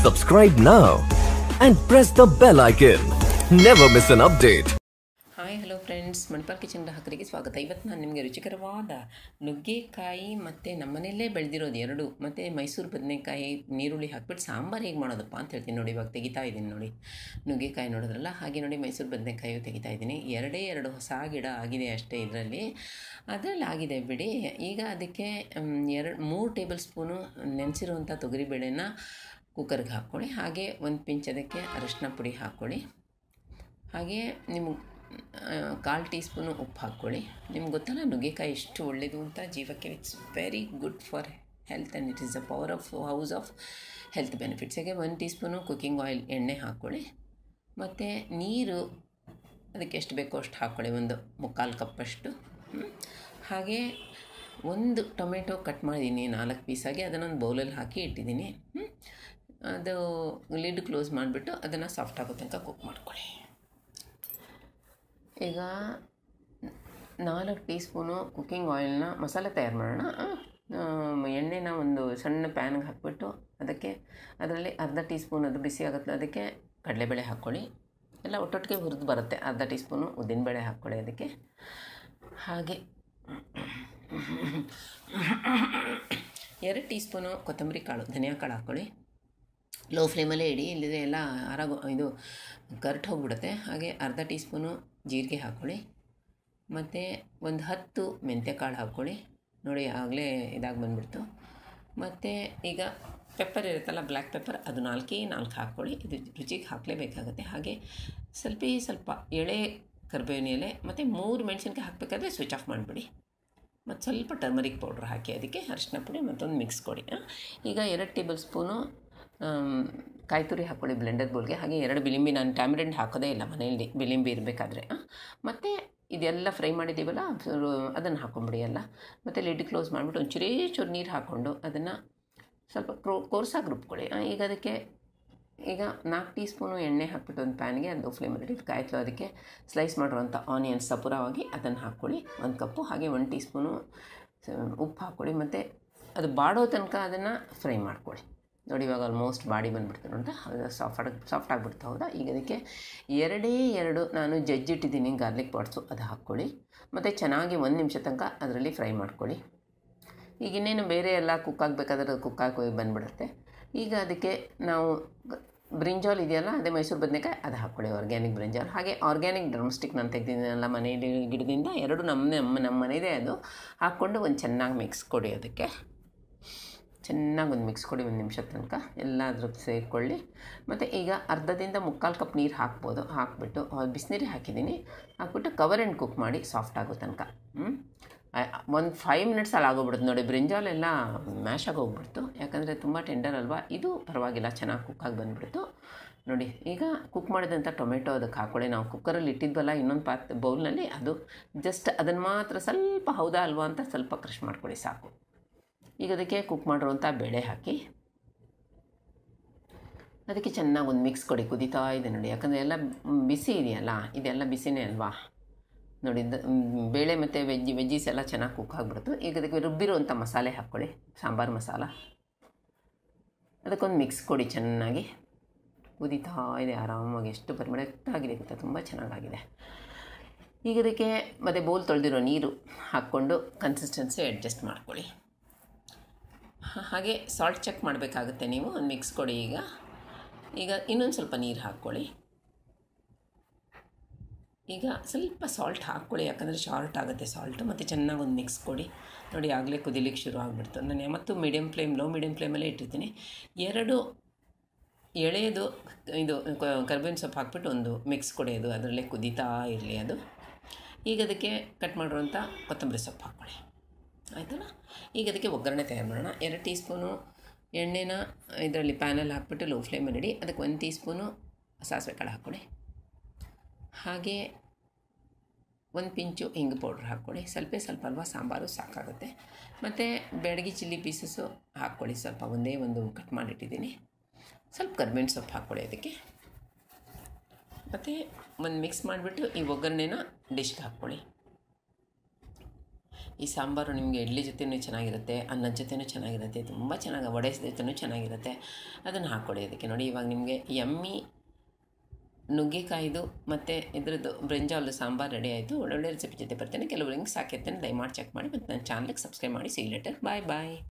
Subscribe now and press the bell icon. Never miss an update. Hi hello friends Manipal kitchen ಗ್ರಾಹಕರಿಗೆ ಸ್ವಾಗತ ಇವತ್ತು ನಾನು ನಿಮಗೆ ರುಚಿಕರವಾದ ನುಗ್ಗೆಕಾಯಿ ಮತ್ತು ನಮ್ಮನೆಯಲ್ಲೇ ಬೆಳೆದಿರೋದು ಎರಡು ಮತ್ತು ಮೈಸೂರು ಬದನೆಕಾಯಿ ನೀರುಳ್ಳಿ ಹಾಕ್ಬಿಟ್ಟು ಸಾಂಬಾರು ಹೇಗೆ ಮಾಡೋದಪ್ಪ ಅಂತ ಹೇಳ್ತೀನಿ ನೋಡಿ ಇವಾಗ ತೆಗಿತಾ ಇದ್ದೀನಿ ನೋಡಿ ನುಗ್ಗೆಕಾಯಿ ನೋಡಿದ್ರಲ್ಲ ಹಾಗೆ ನೋಡಿ ಮೈಸೂರು ಬದನೆಕಾಯಿ ತೆಗಿತಾ ಇದ್ದೀನಿ ಎರಡೇ ಎರಡು ಹೊಸ ಗಿಡ ಆಗಿದೆ ಅಷ್ಟೇ ಇದರಲ್ಲಿ ಅದರಲ್ಲಿ ಆಗಿದೆ ಬಿಡಿ ಈಗ ಅದಕ್ಕೆ ಎರಡು ಮೂರು ಟೇಬಲ್ ಸ್ಪೂನು ನೆನೆಸಿರುವಂಥ ತೊಗರಿಬೇಳೆನ ಕುಕ್ಕರ್ಗೆ ಹಾಕ್ಕೊಳ್ಳಿ ಹಾಗೆ ಒಂದು ಪಿಂಚ್ ಅದಕ್ಕೆ ಅರಿಶಿನ ಪುಡಿ ಹಾಕ್ಕೊಳ್ಳಿ ಹಾಗೆ ನಿಮ್ಗೆ ಕಾಲು ಟೀ ಸ್ಪೂನು ಉಪ್ಪು ಹಾಕ್ಕೊಳ್ಳಿ ನಿಮ್ಗೆ ಗೊತ್ತಲ್ಲ ನುಗ್ಗೆಕಾಯಿ ಎಷ್ಟು ಒಳ್ಳೆಯದು ಅಂತ ಜೀವಕ್ಕೆ it's very good for health and it is the power of house of health benefits ಹಾಗೆ ಒಂದು ಟೀ ಸ್ಪೂನು ಕುಕ್ಕಿಂಗ್ ಆಯಿಲ್ ಎಣ್ಣೆ ಹಾಕ್ಕೊಳ್ಳಿ ಮತ್ತು ನೀರು ಅದಕ್ಕೆ ಎಷ್ಟು ಬೇಕೋ ಅಷ್ಟು ಹಾಕ್ಕೊಳ್ಳಿ ಒಂದು ಮುಕ್ಕಾಲು ಕಪ್ಪಷ್ಟು ಹ್ಮ್. ಹಾಗೆ ಒಂದು ಟೊಮೆಟೊ ಕಟ್ ಮಾಡಿದ್ದೀನಿ ನಾಲ್ಕು ಪೀಸಾಗಿ ಅದನ್ನೊಂದು ಬೌಲಲ್ಲಿ ಹಾಕಿ ಇಟ್ಟಿದ್ದೀನಿ ಹ್ಮ್. ಅದು ಲಿಡ್ ಕ್ಲೋಸ್ ಮಾಡಿಬಿಟ್ಟು ಅದನ್ನು ಸಾಫ್ಟ್ ಆಗೋ ತನಕ ಕುಕ್ ಮಾಡ್ಕೊಳ್ಳಿ ಈಗ ನಾಲ್ಕು ಟೀ ಸ್ಪೂನು ಕುಕ್ಕಿಂಗ್ ಆಯಿಲ್ನ ಮಸಾಲೆ ತಯಾರು ಮಾಡೋಣ ಆ, ಎಣ್ಣೆನ ಒಂದು ಸಣ್ಣ ಪ್ಯಾನ್ಗೆ ಹಾಕ್ಬಿಟ್ಟು ಅದಕ್ಕೆ ಅದರಲ್ಲಿ ಅರ್ಧ ಟೀ ಸ್ಪೂನ್ ಅದು ಬಿಸಿ ಆಗುತ್ತೆ ಅದಕ್ಕೆ ಕಡಲೆಬೇಳೆ ಹಾಕ್ಕೊಳ್ಳಿ ಎಲ್ಲ ಒಟ್ಟೊಟ್ಟಿಗೆ ಹುರಿದು ಬರುತ್ತೆ ಅರ್ಧ ಟೀ ಸ್ಪೂನು ಉದ್ದಿನಬೇಳೆ ಹಾಕ್ಕೊಳ್ಳಿ ಅದಕ್ಕೆ ಹಾಗೆ ಎರಡು ಟೀ ಸ್ಪೂನು ಕೊತ್ತಂಬರಿ ಕಾಳು ಧನಿಯಾ ಕಾಳು ಹಾಕ್ಕೊಳ್ಳಿ ಲೋ ಫ್ಲೇಮಲ್ಲೇ ಇಡಿ ಇಲ್ಲದೆ ಎಲ್ಲ ಆರಾಗೋ ಇದು ಕರ್ಟ್ ಹೋಗ್ಬಿಡುತ್ತೆ ಹಾಗೆ ಅರ್ಧ ಟೀ ಸ್ಪೂನು ಜೀರಿಗೆ ಹಾಕ್ಕೊಳ್ಳಿ ಮತ್ತು ಒಂದು ಹತ್ತು ಮೆಂತ್ಯ ಕಾಳು ಹಾಕ್ಕೊಳ್ಳಿ ನೋಡಿ ಆಗಲೇ ಇದಾಗಿ ಬಂದುಬಿಡ್ತು ಮತ್ತು ಈಗ ಪೆಪ್ಪರ್ ಇರುತ್ತಲ್ಲ ಬ್ಲ್ಯಾಕ್ ಪೆಪ್ಪರ್ ಅದು ನಾಲ್ಕೇ ನಾಲ್ಕು ಹಾಕ್ಕೊಳ್ಳಿ ಇದು ರುಚಿಗೆ ಹಾಕಲೇಬೇಕಾಗುತ್ತೆ ಹಾಗೆ ಸ್ವಲ್ಪ ಸ್ವಲ್ಪ ಎಳೆ ಕರ್ಬೇವಿನ ಎಲೆ ಮತ್ತು ಮೂರು ಮೆಣಸಿನ್ಕಾಯಿ ಹಾಕಬೇಕಾದ್ರೆ ಸ್ವಿಚ್ ಆಫ್ ಮಾಡಿಬಿಡಿ ಮತ್ತು ಸ್ವಲ್ಪ ಟರ್ಮರಿಕ್ ಪೌಡ್ರ್ ಹಾಕಿ ಅದಕ್ಕೆ ಅರಿಶಿನ ಪುಡಿ ಮತ್ತೊಂದು ಮಿಕ್ಸ್ ಕೊಡಿ ಆ. ಈಗ ಎರಡು ಟೇಬಲ್ ಸ್ಪೂನು ಆಮ್, ಕಾಯಿ ತುರಿ ಹಾಕ್ಕೊಳ್ಳಿ ಬ್ಲೆಂಡರ್ ಬೋಲ್ಗೆ ಹಾಗೆ ಎರಡು ಬಿಲಿಂಬಿ ನಾನು ಟ್ಯಾಮ್ರಿಂಡ್ ಹಾಕೋದೇ ಇಲ್ಲ ಮನೆಯಲ್ಲಿ ಬಿಲಿಂಬಿ ಇರಬೇಕಾದ್ರೆ ಮತ್ತು ಇದೆಲ್ಲ ಫ್ರೈ ಮಾಡಿದ್ದೀವಲ್ಲ ಅದನ್ನು ಹಾಕೊಂಬಿಡಿ ಎಲ್ಲ ಮತ್ತು ಲಿಡ್ ಕ್ಲೋಸ್ ಮಾಡಿಬಿಟ್ಟು ಒಂಚೂರೇ ಚೂರು ನೀರು ಹಾಕ್ಕೊಂಡು ಅದನ್ನು ಸ್ವಲ್ಪ ಕ್ರೋ ಕೋರ್ಸಾಗಿ ರುಬ್ಕೊಳ್ಳಿ ಆ, ಈಗ ಅದಕ್ಕೆ ಈಗ ನಾಲ್ಕು ಟೀ ಸ್ಪೂನು ಎಣ್ಣೆ ಹಾಕ್ಬಿಟ್ಟು ಒಂದು ಪ್ಯಾನ್ಗೆ ಅದು ಫ್ಲೇಮಲ್ಲಿ ಇಟ್ಟು ಕಾಯ್ತು ಅದಕ್ಕೆ ಸ್ಲೈಸ್ ಮಾಡಿರುವಂಥ ಆನಿಯನ್ಸ್ ಸಪುರವಾಗಿ ಅದನ್ನು ಹಾಕ್ಕೊಳ್ಳಿ ಒಂದು ಕಪ್ಪು ಹಾಗೆ ಒಂದು ಟೀ ಸ್ಪೂನು ಉಪ್ಪು ಹಾಕ್ಕೊಳ್ಳಿ ಮತ್ತು ಅದು ಬಾಡೋ ತನಕ ಅದನ್ನು ಫ್ರೈ ಮಾಡ್ಕೊಳ್ಳಿ ನೋಡಿ ಇವಾಗ ಆಲ್ಮೋಸ್ಟ್ ಬಾಡಿ ಬಂದುಬಿಡ್ತು ಅಂತ ಅದು ಸಾಫ್ಟ್ ಸಾಫ್ಟ್ ಆಗಿಬಿಡ್ತು ಹೌದಾ ಈಗ ಅದಕ್ಕೆ ಎರಡೇ ಎರಡು ನಾನು ಜಜ್ಜಿಟ್ಟಿದ್ದೀನಿ ಗಾರ್ಲಿಕ್ ಪಾಟ್ಸು ಅದು ಹಾಕ್ಕೊಳ್ಳಿ ಮತ್ತು ಚೆನ್ನಾಗಿ ಒಂದು ನಿಮಿಷ ತನಕ ಅದರಲ್ಲಿ ಫ್ರೈ ಮಾಡ್ಕೊಳ್ಳಿ ಈಗ ಇನ್ನೇನು ಬೇರೆ ಎಲ್ಲ ಕುಕ್ ಆಗಬೇಕಾದ್ರೆ ಅದು ಕುಕ್ ಆಗಿ ಬಂದುಬಿಡುತ್ತೆ ಈಗ ಅದಕ್ಕೆ ನಾವು ಗ- ಬ್ರಿಂಜಾಲ್ ಇದೆಯಲ್ಲ ಅದೇ ಮೈಸೂರು ಬದನೆಕಾಯಿ ಅದು ಹಾಕ್ಕೊಳ್ಳಿ ಆರ್ಗ್ಯಾನಿಕ್ ಬ್ರಿಂಜಾಲ್ ಹಾಗೆ ಆರ್ಗ್ಯಾನಿಕ್ ಡ್ರಮ್ಸ್ಟಿಕ್ ನಾನು ತೆಗೆದಿದ್ದೀನಲ್ಲ ಮನೆಯಲ್ಲಿ ಗಿಡದಿಂದ ಎರಡು ನಮ್ಮ ನಮ್ಮ ನಮ್ಮ ಮನೆಯದೇ ಅದು ಹಾಕ್ಕೊಂಡು ಒಂದು ಚೆನ್ನಾಗಿ ಮಿಕ್ಸ್ ಕೊಡಿ ಅದಕ್ಕೆ ಚೆನ್ನಾಗಿ ಒಂದು ಮಿಕ್ಸ್ ಕೊಡಿ ಒಂದು ನಿಮಿಷ ತನಕ ಎಲ್ಲ ಅದ್ರ ಸೇರಿಕೊಳ್ಳಿ ಮತ್ತು ಈಗ ಅರ್ಧದಿಂದ ಮುಕ್ಕಾಲು ಕಪ್ ನೀರು ಹಾಕ್ಬೋದು ಹಾಕ್ಬಿಟ್ಟು ಬಿಸಿನೀರಿಗೆ ಹಾಕಿದ್ದೀನಿ ಹಾಕ್ಬಿಟ್ಟು ಕವರ್ ಆ್ಯಂಡ್ ಕುಕ್ ಮಾಡಿ ಸಾಫ್ಟ್ ಆಗೋ ತನಕ ಒಂದು ಫೈವ್ ಮಿನಿಟ್ಸಲ್ಲಿ ಆಗೋಗ್ಬಿಡುತ್ತೆ ನೋಡಿ ಬ್ರಿಂಜಾಲ್ ಎಲ್ಲ ಮ್ಯಾಶ್ ಆಗೋಗ್ಬಿಡ್ತು ಯಾಕಂದರೆ ತುಂಬ ಟೆಂಡರ್ ಅಲ್ವಾ ಇದು ಪರವಾಗಿಲ್ಲ ಚೆನ್ನಾಗಿ ಕುಕ್ಕಾಗಿ ಬಂದುಬಿಡ್ತು ನೋಡಿ ಈಗ ಕುಕ್ ಮಾಡಿದಂಥ ಟೊಮೆಟೊ ಅದಕ್ಕೆ ಹಾಕ್ಕೊಳ್ಳಿ ನಾವು ಕುಕ್ಕರಲ್ಲಿ ಇಟ್ಟಿದ್ವಲ್ಲ ಇನ್ನೊಂದು ಪಾತ್ ಬೌಲ್ನಲ್ಲಿ ಅದು ಜಸ್ಟ್ ಅದನ್ನು ಮಾತ್ರ ಸ್ವಲ್ಪ ಹೌದಾ ಅಲ್ವಾ ಅಂತ ಸ್ವಲ್ಪ ಕ್ರಷ್ ಮಾಡ್ಕೊಳ್ಳಿ ಸಾಕು ಈಗ ಅದಕ್ಕೆ ಕುಕ್ ಮಾಡಿರುವಂಥ ಬೇಳೆ ಹಾಕಿ ಅದಕ್ಕೆ ಚೆನ್ನಾಗಿ ಒಂದು ಮಿಕ್ಸ್ ಕೊಡಿ ಕುದೀತಾ ಇದೆ ನೋಡಿ ಯಾಕಂದರೆ ಎಲ್ಲ ಬಿಸಿ ಇದೆಯಲ್ಲ ಇದೆಲ್ಲ ಬಿಸಿನೇ ಅಲ್ವಾ ನೋಡಿ ದ- ಮ್, ಬೇಳೆ ಮತ್ತು ವೆಜ್ಜಿ ವೆಜ್ಜೀಸ್ ಎಲ್ಲ ಚೆನ್ನಾಗಿ ಕುಕ್ ಆಗಿಬಿಡ್ತು ಈಗ ಅದಕ್ಕೆ ರುಬ್ಬಿರುವಂಥ ಮಸಾಲೆ ಹಾಕ್ಕೊಳ್ಳಿ ಸಾಂಬಾರು ಮಸಾಲ ಅದಕ್ಕೊಂದು ಮಿಕ್ಸ್ ಕೊಡಿ ಚೆನ್ನಾಗಿ ಕುದೀತಾ ಇದೆ ಆರಾಮಾಗಿ ಎಷ್ಟು ಪರಿಮಳಕ್ಕಾಗಿದೆ ಗೊತ್ತಾ ತುಂಬ ಚೆನ್ನಾಗಾಗಿದೆ ಈಗ ಅದಕ್ಕೆ ಮತ್ತು ಬೋಲ್ ತೊಳೆದಿರೋ ನೀರು ಹಾಕ್ಕೊಂಡು ಕನ್ಸಿಸ್ಟೆನ್ಸಿ ಅಡ್ಜಸ್ಟ್ ಮಾಡ್ಕೊಳ್ಳಿ ಹಾ- ಹಾಗೆ ಸಾಲ್ಟ್ ಚೆಕ್ ಮಾಡಬೇಕಾಗುತ್ತೆ ನೀವು ಒಂದು ಮಿಕ್ಸ್ ಕೊಡಿ ಈಗ ಈಗ ಇನ್ನೊಂದು ಸ್ವಲ್ಪ ನೀರು ಹಾಕ್ಕೊಳ್ಳಿ ಈಗ ಸ್ವಲ್ಪ ಸಾಲ್ಟ್ ಹಾಕ್ಕೊಳ್ಳಿ ಯಾಕಂದರೆ ಶಾರ್ಟ್ ಆಗುತ್ತೆ ಸಾಲ್ಟು ಮತ್ತು ಚೆನ್ನಾಗಿ ಒಂದು ಮಿಕ್ಸ್ ಕೊಡಿ ನೋಡಿ ಆಗಲೇ ಕುದಿಲಿಕ್ಕೆ ಶುರು ಆಗಿಬಿಡ್ತು ನಾನು ಯಾವತ್ತೂ ಮೀಡಿಯಮ್ ಫ್ಲೇಮ್ ಲೋ ಮೀಡಿಯಮ್ ಫ್ಲೇಮಲ್ಲೇ ಇಟ್ಟಿರ್ತೀನಿ ಎರಡು ಎಳೆಯದು ಇದು ಕ- ಕರ್ಬೇವಿನ ಸೊಪ್ಪು ಹಾಕ್ಬಿಟ್ಟು ಒಂದು ಮಿಕ್ಸ್ ಕೊಡಿ ಅದು ಅದರಲ್ಲೇ ಕುದೀತಾ ಇರಲಿ ಅದು ಈಗ ಅದಕ್ಕೆ ಕಟ್ ಮಾಡಿರುವಂಥ ಕೊತ್ತಂಬರಿ ಸೊಪ್ಪು ಹಾಕ್ಕೊಳ್ಳಿ ಆಯಿತಲ್ಲ ಈಗ ಅದಕ್ಕೆ ಒಗ್ಗರಣೆ ತಯಾರು ಮಾಡೋಣ ಎರಡು ಟೀ ಸ್ಪೂನು ಎಣ್ಣೆನ ಇದರಲ್ಲಿ ಪ್ಯಾನಲ್ಲಿ ಹಾಕ್ಬಿಟ್ಟು ಲೋ ಫ್ಲೇಮಲ್ಲಿ ಇಡಿ ಅದಕ್ಕೆ ಒಂದು ಟೀ ಸ್ಪೂನು ಸಾಸಿವೆ ಕಾಳು ಹಾಕ್ಕೊಳ್ಳಿ ಹಾಗೆ ಒಂದು ಪಿಂಚು ಹಿಂಗು ಪೌಡ್ರ್ ಹಾಕ್ಕೊಳ್ಳಿ ಸ್ವಲ್ಪ ಸ್ವಲ್ಪ ಅಲ್ವಾ ಸಾಂಬಾರು ಸಾಕಾಗುತ್ತೆ ಮತ್ತು ಬೆಳಗ್ಗೆ ಚಿಲ್ಲಿ ಪೀಸಸ್ಸು ಹಾಕ್ಕೊಳ್ಳಿ ಸ್ವಲ್ಪ ಒಂದೇ ಒಂದು ಕಟ್ ಮಾಡಿಟ್ಟಿದ್ದೀನಿ ಸ್ವಲ್ಪ ಕರ್ಬೇವಿನ ಸೊಪ್ಪು ಹಾಕ್ಕೊಳ್ಳಿ ಅದಕ್ಕೆ ಮತ್ತು ಒಂದು ಮಿಕ್ಸ್ ಮಾಡಿಬಿಟ್ಟು ಈ ಒಗ್ಗರಣೆನ ಡಿಶ್ಗೆ ಹಾಕ್ಕೊಳ್ಳಿ ಈ ಸಾಂಬಾರು ನಿಮಗೆ ಇಡ್ಲಿ ಜೊತೆನೂ ಚೆನ್ನಾಗಿರುತ್ತೆ ಅನ್ನದ ಜೊತೆನೂ ಚೆನ್ನಾಗಿರುತ್ತೆ ತುಂಬ ಚೆನ್ನಾಗಿ ವಡೆ ಜೊತೆನೂ ಚೆನ್ನಾಗಿರುತ್ತೆ ಅದನ್ನು ಹಾಕ್ಕೊಳ್ಳಿ ಅದಕ್ಕೆ ನೋಡಿ ಇವಾಗ ನಿಮಗೆ ಎಮ್ಮಿ ನುಗ್ಗೆಕಾಯ್ದು ಮತ್ತು ಇದ್ರದ್ದು ಬ್ರಿಂಜಾಲ್ ಸಾಂಬಾರು ರೆಡಿ ಆಯಿತು ಒಳ್ಳೊಳ್ಳೆ ರೆಸಿಪಿ ಜೊತೆ ಬರ್ತೇನೆ ಕೆಲವು ಲಿಂಕ್ಸ್ ಹಾಕಿರ್ತೇನೆ ದಯಮಾಡಿ ಚೆಕ್ ಮಾಡಿ ಮತ್ತು ನನ್ನ ಚಾನಲ್ಗೆ ಸಬ್ಸ್ಕ್ರೈಬ್ ಮಾಡಿ ಸಿ ಲೆಟರ್ ಬಾಯ್ ಬಾಯ್